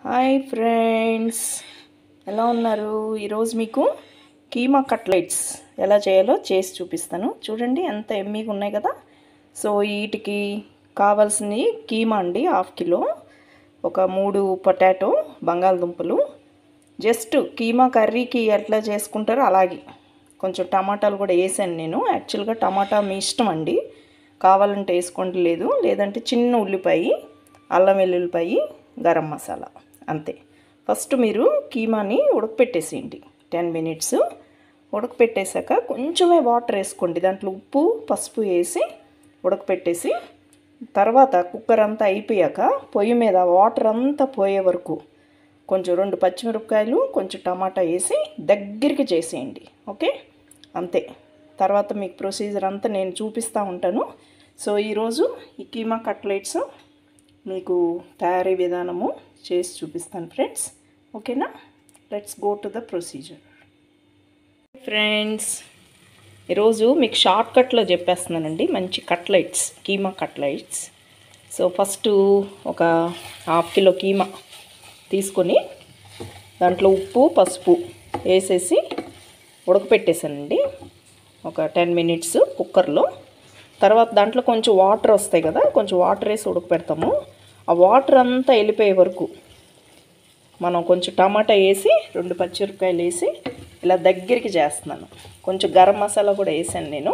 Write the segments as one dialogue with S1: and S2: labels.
S1: hi friends ఎలా ఉన్నారు ఈరోజు మీకు కీమా కట్లెట్స్ ఎలా చేయాలో చేసి చూపిస్తాను చూడండి ఎంత ఎమ్మీగా ఉన్నాయి కదా సో వీటికి కావాల్సింది కీమా అండి హాఫ్ కిలో ఒక మూడు పొటాటో బంగాళదుంపలు జస్ట్ కీమా కర్రీకి ఎట్లా చేసుకుంటారో అలాగే కొంచెం టమాటాలు కూడా వేసాను నేను యాక్చువల్గా టమాటా మీ ఇష్టం అండి కావాలంటే వేసుకోండి లేదు లేదంటే చిన్న ఉల్లిపాయ అల్లం వెల్లుల్లిపాయ గరం మసాలా అంతే ఫస్ట్ మీరు కీమాని ఉడకపెట్టేసేయండి టెన్ మినిట్స్ ఉడకపెట్టేశాక కొంచెమే వాటర్ వేసుకోండి దాంట్లో ఉప్పు పసుపు వేసి ఉడకపెట్టేసి తర్వాత కుక్కర్ అంతా అయిపోయాక పొయ్యి మీద వాటర్ అంతా పోయే వరకు కొంచెం రెండు పచ్చిమిరపకాయలు కొంచెం టమాటా వేసి దగ్గరికి చేసేయండి ఓకే అంతే తర్వాత మీకు ప్రొసీజర్ అంతా నేను చూపిస్తూ ఉంటాను సో ఈరోజు ఈ కీమా కట్లెట్స్ మీకు తయారీ విధానము చేసి చూపిస్తాను ఫ్రెండ్స్ ఓకేనా let's go to the procedure friends ఈరోజు మీకు షార్ట్ కట్లో చెప్పేస్తున్నానండి మంచి cutlets keema cutlets so first ఒక హాఫ్ కిలో కీమా తీసుకొని దాంట్లో ఉప్పు పసుపు వేసేసి ఉడకపెట్టేసానండి ఒక టెన్ మినిట్స్ కుక్కర్లో తర్వాత దాంట్లో కొంచెం వాటర్ వస్తాయి కదా కొంచెం వాటర్ వేసి ఉడకపెడతాము ఆ వాటర్ అంతా వెళ్ళిపోయే వరకు మనం కొంచెం టమాటా వేసి రెండు పచ్చిమిరపకాయలు వేసి ఇలా దగ్గరికి చేస్తున్నాను కొంచెం గరం మసాలా కూడా వేసాను నేను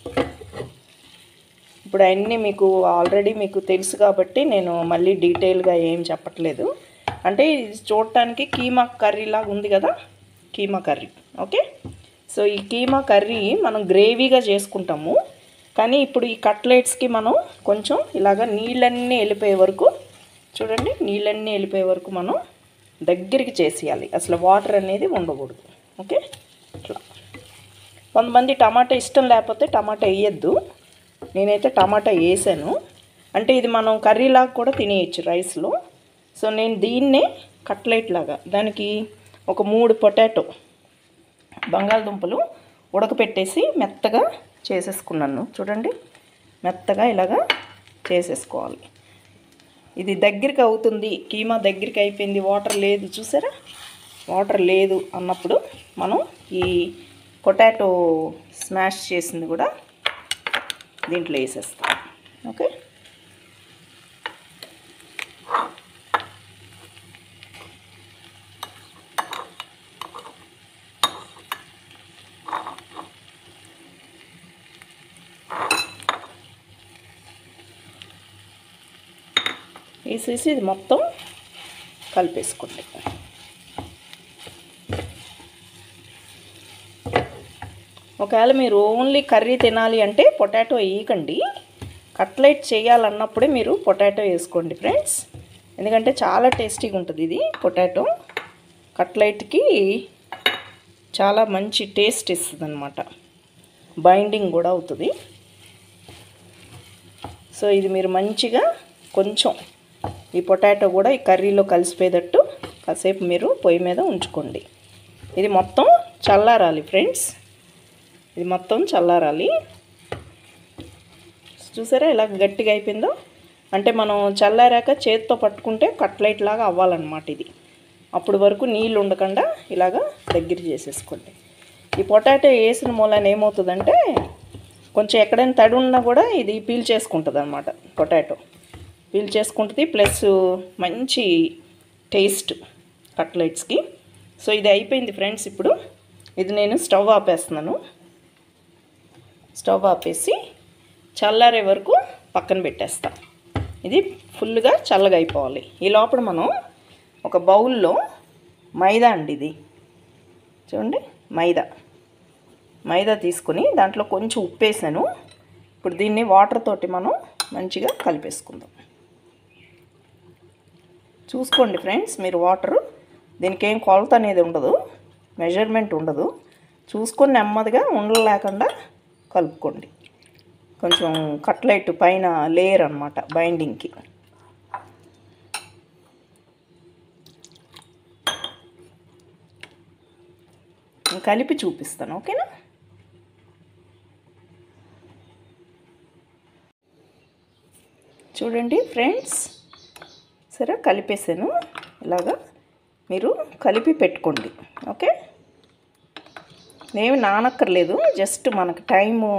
S1: ఇప్పుడు అవన్నీ మీకు ఆల్రెడీ మీకు తెలుసు కాబట్టి నేను మళ్ళీ డీటెయిల్గా ఏం చెప్పట్లేదు అంటే ఇది చూడటానికి కీమా కర్రీ లాగా ఉంది కదా కీమా కర్రీ ఓకే సో ఈ కీమా కర్రీ మనం గ్రేవీగా చేసుకుంటాము కానీ ఇప్పుడు ఈ కట్లెట్స్కి మనం కొంచెం ఇలాగ నీళ్ళన్నీ వెళ్ళిపోయే వరకు చూడండి నీళ్ళన్నీ వెళ్ళిపోయే వరకు మనం దగ్గరికి చేసేయాలి అసలు వాటర్ అనేది ఉండకూడదు ఓకే ఇట్లా కొంతమంది టమాటా ఇష్టం లేకపోతే టమాటా వేయద్దు నేనైతే టమాటా వేసాను అంటే ఇది మనం కర్రీలాగా కూడా తినేయచ్చు రైస్లో సో నేను దీన్నే కట్లెట్ లాగా దానికి ఒక మూడు పొటాటో బంగాళదుంపలు ఉడకపెట్టేసి మెత్తగా చేసేసుకున్నాను చూడండి మెత్తగా ఇలాగా చేసేసుకోవాలి ఇది దగ్గరికి అవుతుంది కీమా దగ్గరికి అయిపోయింది వాటర్ లేదు చూసారా వాటర్ లేదు అన్నప్పుడు మనం ఈ పొటాటో స్మాష్ చేసింది కూడా దీంట్లో వేసేస్తాం ఓకే వేసేసి ఇది మొత్తం కలిపేసుకోండి ఒకవేళ మీరు ఓన్లీ కర్రీ తినాలి అంటే పొటాటో వేయకండి కట్లెట్ చేయాలన్నప్పుడే మీరు పొటాటో వేసుకోండి ఫ్రెండ్స్ ఎందుకంటే చాలా టేస్టీగా ఉంటుంది ఇది పొటాటో కట్లెట్కి చాలా మంచి టేస్ట్ ఇస్తుంది అనమాట బైండింగ్ కూడా అవుతుంది సో ఇది మీరు మంచిగా కొంచెం ఈ పొటాటో కూడా ఈ కర్రీలో కలిసిపోయేటట్టు కాసేపు మీరు పొయ్యి మీద ఉంచుకోండి ఇది మొత్తం చల్లారాలి ఫ్రెండ్స్ ఇది మొత్తం చల్లారాలి చూసారా ఇలా గట్టిగా అయిపోయిందో అంటే మనం చల్లారాక చేతితో పట్టుకుంటే కట్లెట్ లాగా అవ్వాలన్నమాట ఇది అప్పుడు వరకు నీళ్ళు ఉండకుండా ఇలాగా దగ్గర చేసేసుకోండి ఈ పొటాటో వేసిన మూలాన ఏమవుతుందంటే కొంచెం ఎక్కడైనా తడి ఉన్నా కూడా ఇది పీల్ చేసుకుంటుంది అనమాట పొటాటో పీల్ చేసుకుంటుంది ప్లస్ మంచి టేస్ట్ కట్లెట్స్కి సో ఇది అయిపోయింది ఫ్రెండ్స్ ఇప్పుడు ఇది నేను స్టవ్ ఆపేస్తున్నాను స్టవ్ ఆపేసి చల్లారే వరకు పక్కన పెట్టేస్తా ఇది ఫుల్గా చల్లగా అయిపోవాలి ఈ లోపల మనం ఒక బౌల్లో మైదా అండి ఇది చూడండి మైదా మైదా తీసుకొని దాంట్లో కొంచెం ఉప్పు వేసాను ఇప్పుడు దీన్ని వాటర్ తోటి మనం మంచిగా కలిపేసుకుందాం చూసుకోండి ఫ్రెండ్స్ మీరు వాటర్ దీనికి ఏం కొలత అనేది ఉండదు మెజర్మెంట్ ఉండదు చూసుకొని నెమ్మదిగా ఉండలు లేకుండా కలుపుకోండి కొంచెం కట్లెట్ పైన లేయర్ అనమాట బైండింగ్కి కలిపి చూపిస్తాను ఓకేనా చూడండి ఫ్రెండ్స్ సరే కలిపేసాను ఇలాగా మీరు కలిపి పెట్టుకోండి ఓకే ఏమి నానక్కర్లేదు జస్ట్ మనకు టైము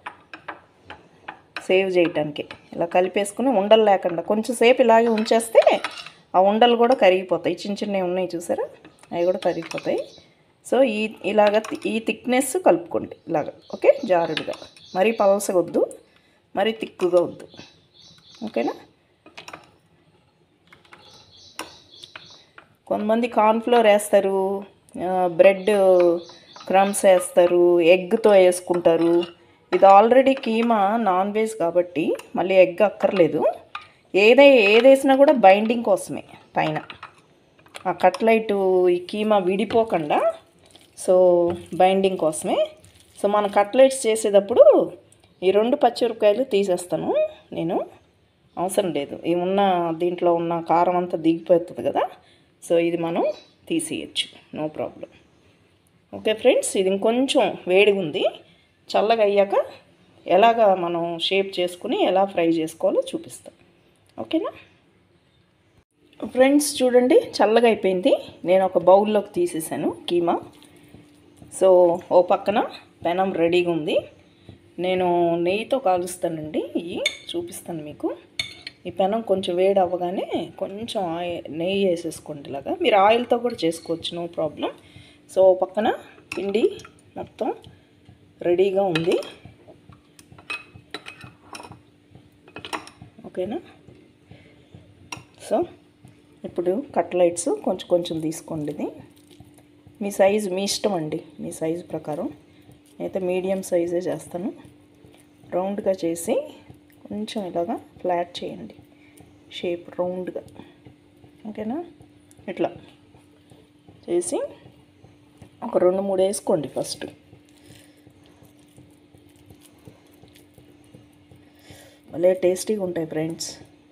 S1: సేవ్ చేయటానికి ఇలా కలిపేసుకుని ఉండలు లేకుండా కొంచెం సేపు ఇలాగే ఉంచేస్తే ఆ ఉండలు కూడా కరిగిపోతాయి చిన్న చిన్నవి ఉన్నాయి చూసారా అవి కూడా కరిగిపోతాయి సో ఈ ఇలాగ తి- ఈ థిక్నెస్ కలుపుకోండి ఇలాగ ఓకే జారుడుగా మరీ పలసగా వద్దు మరీ తిక్కుగా వద్దు ఓకేనా కొంతమంది కార్న్ఫ్లోర్ వేస్తారు ఆ, బ్రెడ్ క్రమ్స్ వేస్తారు ఎగ్తో వేసుకుంటారు ఇది ఆల్రెడీ కీమా నాన్ వెజ్ కాబట్టి మళ్ళీ ఎగ్ అక్కర్లేదు ఏదై ఏదేసినా కూడా బైండింగ్ కోసమే పైన ఆ కట్లైట్ ఈ కీమా విడిపోకుండా సో బైండింగ్ కోసమే సో మన కట్లెట్స్ చేసేటప్పుడు ఈ రెండు పచ్చిమిరపకాయలు తీసేస్తాను నేను అవసరం లేదు ఈ ఉన్న దీంట్లో ఉన్న కారం అంతా దిగిపోతుంది కదా సో ఇది మనం తీసేయచ్చు నో ప్రాబ్లం ఓకే ఫ్రెండ్స్ ఇది ఇంకొంచెం వేడిగా ఉంది చల్లగా అయ్యాక ఎలాగ మనం షేప్ చేసుకుని ఎలా ఫ్రై చేసుకోవాలో చూపిస్తాం ఓకేనా ఫ్రెండ్స్ చూడండి చల్లగా అయిపోయింది నేను ఒక బౌల్లోకి తీసేసాను కీమా సో ఓ పక్కన పెనం రెడీగా ఉంది నేను నెయ్యితో కాలుస్తానండి ఇవి చూపిస్తాను మీకు ఈ పెనం కొంచెం వేడి అవ్వగానే కొంచెం ఆయిల్ నెయ్యి వేసేసుకోండి ఇలాగా మీరు ఆయిల్తో కూడా చేసుకోవచ్చు నో ప్రాబ్లం సో ఓ పక్కన పిండి మొత్తం రెడీగా ఉంది ఓకేనా సో ఇప్పుడు కట్లైట్స్ కొంచెం కొంచెం తీసుకోండి ఇది మీ సైజు మీ ఇష్టం అండి మీ సైజు ప్రకారం అయితే మీడియం సైజే చేస్తాను రౌండ్గా చేసి కొంచెం ఇలాగా ఫ్లాట్ చేయండి షేప్ రౌండ్గా ఓకేనా ఇట్లా చేసి ఒక రెండు మూడు వేసుకోండి ఫస్ట్ భలే టేస్టీగా ఉంటాయి ఫ్రెండ్స్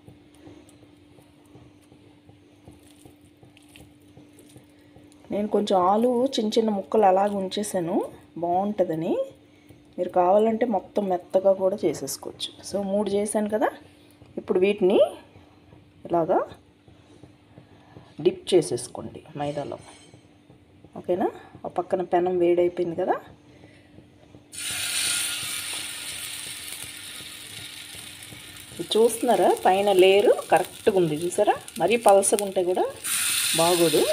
S1: నేను కొంచెం ఆలు చిన్న చిన్న ముక్కలు అలాగ ఉంచేసాను బాగుంటుందని మీరు కావాలంటే మొత్తం మెత్తగా కూడా చేసేసుకోవచ్చు సో మూడు చేశాను కదా ఇప్పుడు వీటిని ఇలాగా డిప్ చేసేసుకోండి మైదాలో ఓకేనా ఆ పక్కన పెనం వేడైపోయింది కదా ఇది చూస్తున్నారా పైన లేరు కరెక్ట్గా ఉంది చూసారా మరీ పలసగా ఉంటే కూడా బాగోదు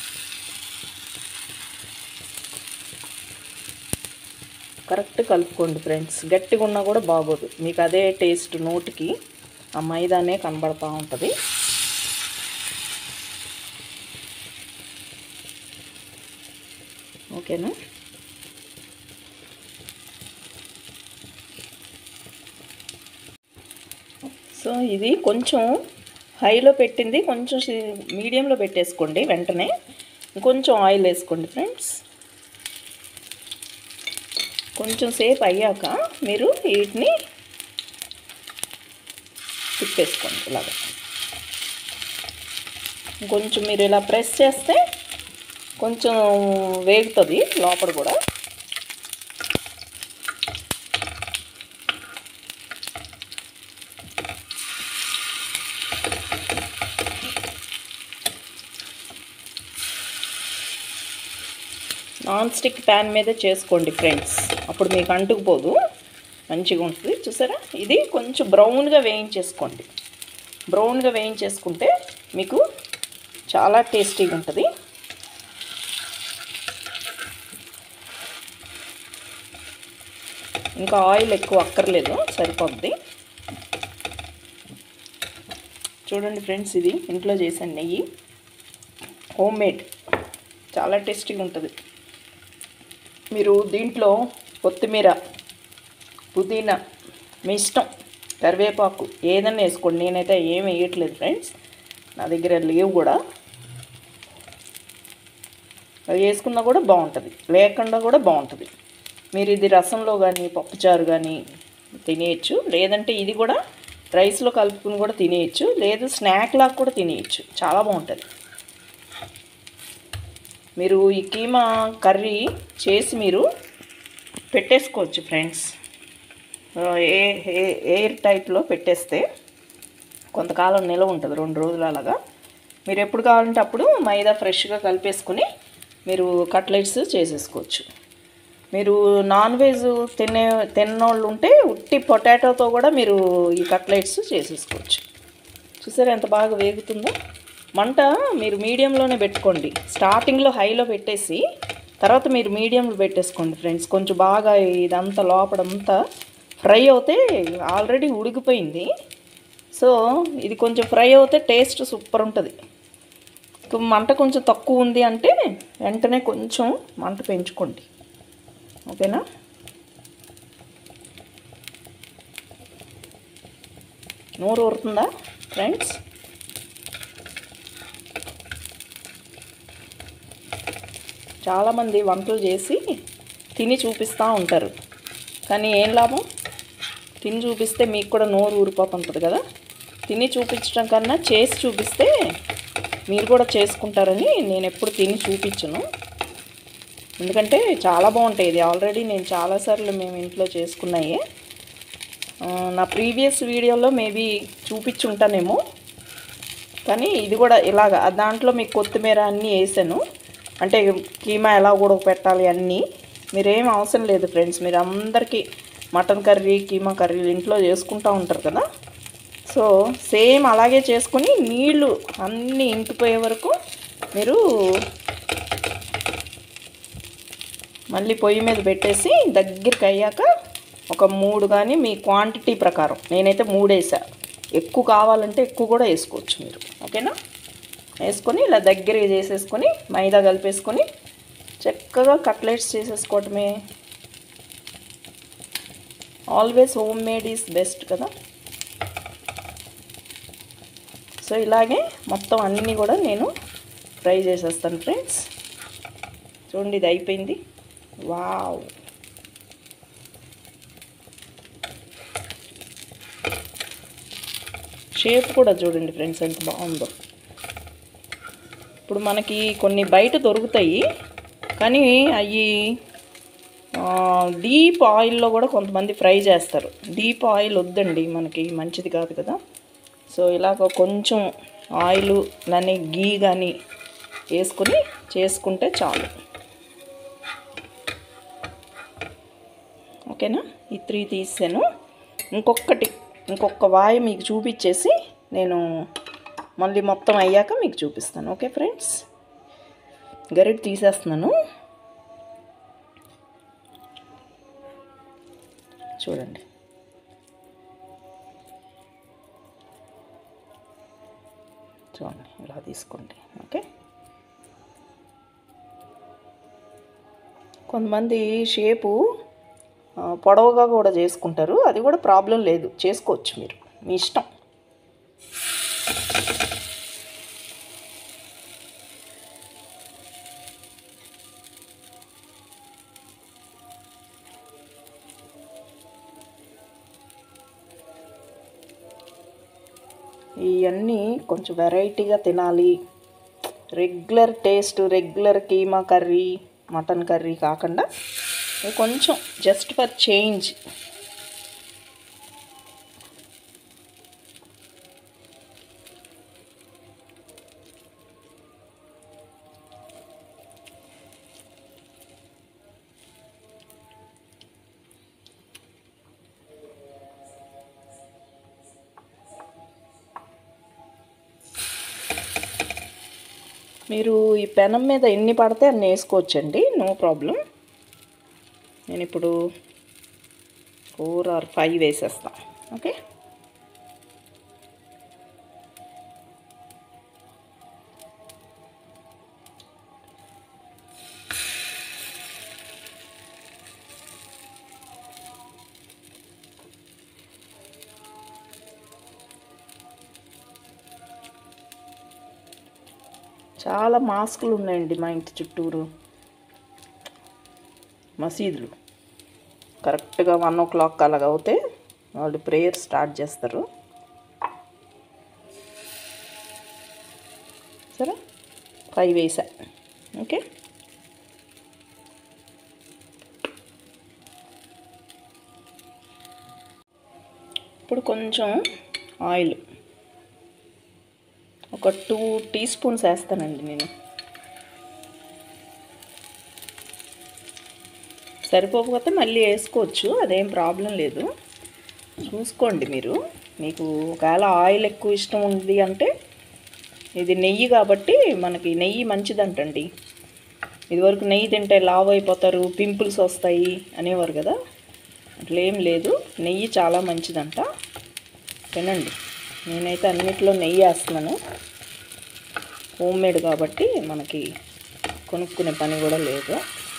S1: కరెక్ట్ కలుపుకోండి ఫ్రెండ్స్ గట్టిగా ఉన్నా కూడా బాగోదు మీకు అదే టేస్ట్ నోటికి ఆ మైదానే కనబడతా ఉంటుంది ఓకేనా సో ఇది కొంచెం హైలో పెట్టింది కొంచెం మీడియంలో పెట్టేసుకోండి వెంటనే కొంచెం ఆయిల్ వేసుకోండి ఫ్రెండ్స్ కొంచెం సేపు అయ్యాక మీరు వీటిని తిప్పేసుకోండి ఇలాగా కొంచెం మీరు ఇలా ప్రెస్ చేస్తే కొంచెం వేగుతుంది లోపల కూడా నాన్ స్టిక్ ప్యాన్ మీద చేసుకోండి ఫ్రెండ్స్ అప్పుడు మీకు అంటుకుపోదు మంచిగా ఉంటుంది చూసారా ఇది కొంచెం బ్రౌన్గా వేయించేసుకోండి బ్రౌన్గా వేయించేసుకుంటే మీకు చాలా టేస్టీగా ఉంటుంది ఇంకా ఆయిల్ ఎక్కువ అక్కర్లేదు సరిపోద్ది చూడండి ఫ్రెండ్స్ ఇది ఇంట్లో చేసిన నెయ్యి హోమ్ మేడ్ చాలా టేస్టీగా ఉంటుంది మీరు దీంట్లో కొత్తిమీర పుదీనా మీ ఇష్టం కరివేపాకు ఏదైనా వేసుకోండి నేనైతే ఏం వేయట్లేదు ఫ్రెండ్స్ నా దగ్గర లేవు కూడా అది వేసుకున్నా కూడా బాగుంటుంది లేకుండా కూడా బాగుంటుంది మీరు ఇది రసంలో కానీ పప్పుచారు కానీ తినేయచ్చు లేదంటే ఇది కూడా రైస్లో కలుపుకుని కూడా తినేయచ్చు లేదు స్నాక్ లాగా కూడా తినేయచ్చు చాలా బాగుంటుంది మీరు ఈ కీమా కర్రీ చేసి మీరు పెట్టేసుకోవచ్చు ఫ్రెండ్స్ ఏ ఏ ఎయిర్ టైట్లో పెట్టేస్తే కొంతకాలం నిలవ ఉంటుంది రెండు రోజులు అలాగా మీరు ఎప్పుడు కావాలంటే అప్పుడు మైదా ఫ్రెష్గా కలిపేసుకుని మీరు కట్లెట్స్ చేసేసుకోవచ్చు మీరు నాన్ వెజ్ తినే తిన్నోళ్ళు ఉంటే ఉట్టి పొటాటోతో కూడా మీరు ఈ కట్లెట్స్ చేసేసుకోవచ్చు చూసారా ఎంత బాగా వేగుతుందో మంట మీరు మీడియంలోనే పెట్టుకోండి స్టార్టింగ్లో హైలో పెట్టేసి తర్వాత మీరు మీడియంలో పెట్టేసుకోండి ఫ్రెండ్స్ కొంచెం బాగా ఇదంతా లోపడంతా ఫ్రై అవుతే ఆల్రెడీ ఉడికిపోయింది సో ఇది కొంచెం ఫ్రై అవుతే టేస్ట్ సూపర్ ఉంటుంది ఇక మంట కొంచెం తక్కువ ఉంది అంటే వెంటనే కొంచెం మంట పెంచుకోండి ఓకేనా నోరు ఊరుతుందా ఫ్రెండ్స్ చాలామంది వంటలు చేసి తిని చూపిస్తూ ఉంటారు కానీ ఏం లాభం తిని చూపిస్తే మీకు కూడా నోరు ఊరిపోతుంటుంది కదా తిని చూపించడం కన్నా చేసి చూపిస్తే మీరు కూడా చేసుకుంటారని నేను ఎప్పుడు తిని చూపించను ఎందుకంటే చాలా బాగుంటాయి ఇది ఆల్రెడీ నేను చాలాసార్లు మేము ఇంట్లో చేసుకున్నాయి ఆ, నా ప్రీవియస్ వీడియోలో మేబీ చూపించుంటానేమో కానీ ఇది కూడా ఇలాగ ఆ దాంట్లో మీకు కొత్తిమీర అన్నీ వేసాను అంటే కీమా ఎలా ఉడక పెట్టాలి అన్నీ మీరేం అవసరం లేదు ఫ్రెండ్స్ మీరు అందరికీ మటన్ కర్రీ కీమా కర్రీ ఇంట్లో చేసుకుంటూ ఉంటారు కదా సో సేమ్ అలాగే చేసుకొని నీళ్ళు అన్నీ ఇంకిపోయే వరకు మీరు మళ్ళీ పొయ్యి మీద పెట్టేసి దగ్గరికి అయ్యాక ఒక మూడు కానీ మీ క్వాంటిటీ ప్రకారం నేనైతే మూడు వేసా ఎక్కువ కావాలంటే ఎక్కువ కూడా వేసుకోవచ్చు మీరు ఓకేనా వేసుకొని ఇలా దగ్గరికి చేసేసుకొని మైదా కలిపేసుకొని చక్కగా కట్లెట్స్ చేసేసుకోవటమే always home made is best కదా సో ఇలాగే మొత్తం అన్నీ కూడా నేను ఫ్రై చేసేస్తాను ఫ్రెండ్స్ చూడండి ఇది అయిపోయింది వావ్ షేప్ కూడా చూడండి ఫ్రెండ్స్ ఎంత బాగుందో ఇప్పుడు మనకి కొన్ని బయట దొరుకుతాయి కానీ అవి డీప్ ఆయిల్లో కూడా కొంతమంది ఫ్రై చేస్తారు డీప్ ఆయిల్ వద్దండి మనకి మంచిది కాదు కదా సో ఇలాగ కొంచెం ఆయిల్ కానీ గీ కానీ వేసుకుని చేసుకుంటే చాలు ఓకేనా ఈ త్రీ తీసాను ఇంకొకటి ఇంకొక వాయి మీకు చూపించేసి నేను మళ్ళీ మొత్తం అయ్యాక మీకు చూపిస్తాను ఓకే ఫ్రెండ్స్ గరిట తీసేస్తున్నాను చూడండి చూడండి ఇలా తీసుకోండి ఓకే కొంతమంది షేపు ఆ, పొడవుగా కూడా చేసుకుంటారు అది కూడా ప్రాబ్లం లేదు చేసుకోవచ్చు మీరు మీ ఇష్టం ఇవన్నీ కొంచెం వెరైటీగా తినాలి regular taste regular keema curry mutton curry కాకుండా ఇది కొంచెం జస్ట్ ఫర్ చేంజ్ మీరు ఈ పెనం మీద ఎన్ని పడితే అన్ని వేసుకోవచ్చండి నో ప్రాబ్లం నేను ఇప్పుడు ఫోర్ ఆర్ ఫైవ్ వేసేస్తా ఓకే చాలా మాస్కులు ఉన్నాయండి మా ఇంటి చుట్టూరు మసీదులు కరెక్ట్గా వన్ ఓ క్లాక్ అలాగ అవుతే వాళ్ళు ప్రేయర్ స్టార్ట్ చేస్తారు సరే ఫైవ్ వేసా ఓకే ఇప్పుడు కొంచెం ఆయిల్ ఒక టూ టీ స్పూన్స్ వేస్తానండి నేను సరిపోకపోతే మళ్ళీ వేసుకోవచ్చు అదేం ప్రాబ్లం లేదు చూసుకోండి మీరు మీకు ఒకవేళ ఆయిల్ ఎక్కువ ఇష్టం ఉంది అంటే ఇది నెయ్యి కాబట్టి మనకి నెయ్యి మంచిదంటండి ఇదివరకు నెయ్యి తింటే లావ్ అయిపోతారు పింపుల్స్ వస్తాయి అనేవారు కదా అట్లా ఏం లేదు నెయ్యి చాలా మంచిదంట తినండి నేనైతే అన్నిట్లో నెయ్యి వేస్తున్నాను హోమ్ మేడ్ కాబట్టి మనకి కొనుక్కునే పని కూడా లేదు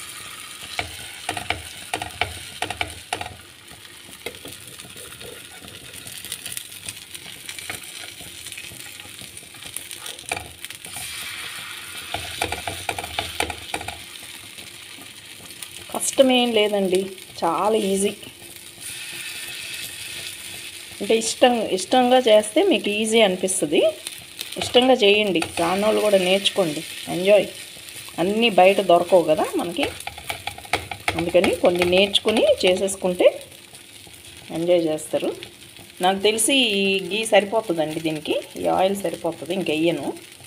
S1: కష్టమేం లేదండి చాలా ఈజీ అంటే ఇష్టం ఇష్టంగా చేస్తే మీకు ఈజీ అనిపిస్తుంది ఇష్టంగా చేయండి రానోళ్ళు కూడా నేర్చుకోండి ఎంజాయ్ అన్నీ బయట దొరకవు కదా మనకి అందుకని కొన్ని నేర్చుకుని చేసేసుకుంటే ఎంజాయ్ చేస్తారు నాకు తెలిసి ఈ గీ సరిపోతుందండి దీనికి ఈ ఆయిల్ సరిపోతుంది ఇంకెయ్యను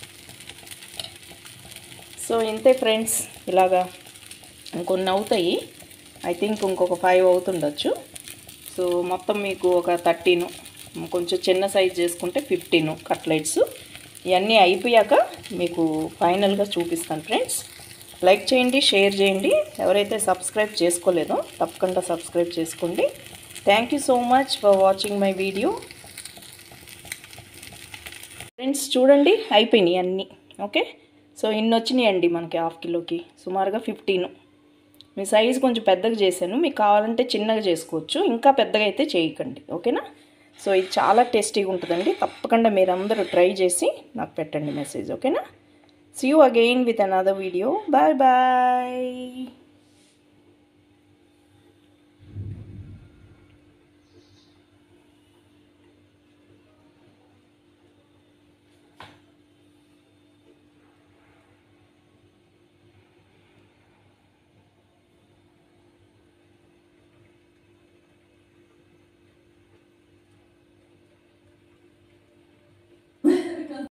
S1: సో ఇంతే ఫ్రెండ్స్ ఇలాగా ఇంకొన్ని అవుతాయి ఐ థింక్ ఇంకొక ఫైవ్ అవుతుండొచ్చు సో మొత్తం మీకు ఒక థర్టీను కొంచెం చిన్న సైజ్ చేసుకుంటే ఫిఫ్టీను కట్లెట్స్ ఇవన్నీ అయిపోయాక మీకు ఫైనల్గా చూపిస్తాను ఫ్రెండ్స్ లైక్ చేయండి షేర్ చేయండి ఎవరైతే సబ్స్క్రైబ్ చేసుకోలేదో తప్పకుండా సబ్స్క్రైబ్ చేసుకోండి thank you so much for watching my video friends చూడండి అయిపోయినాయి అన్నీ ఓకే సో ఇన్ని వచ్చినాయండి మనకి హాఫ్ కిలోకి సుమారుగా ఫిఫ్టీన్ మీ సైజ్ కొంచెం పెద్దగా చేశాను మీకు కావాలంటే చిన్నగా చేసుకోవచ్చు ఇంకా పెద్దగా అయితే చేయకండి ఓకేనా సో ఇది చాలా టేస్టీగా ఉంటుందండి తప్పకుండా మీరందరూ ట్రై చేసి నాకు పెట్టండి మెసేజ్ ఓకేనా see you again with another video bye bye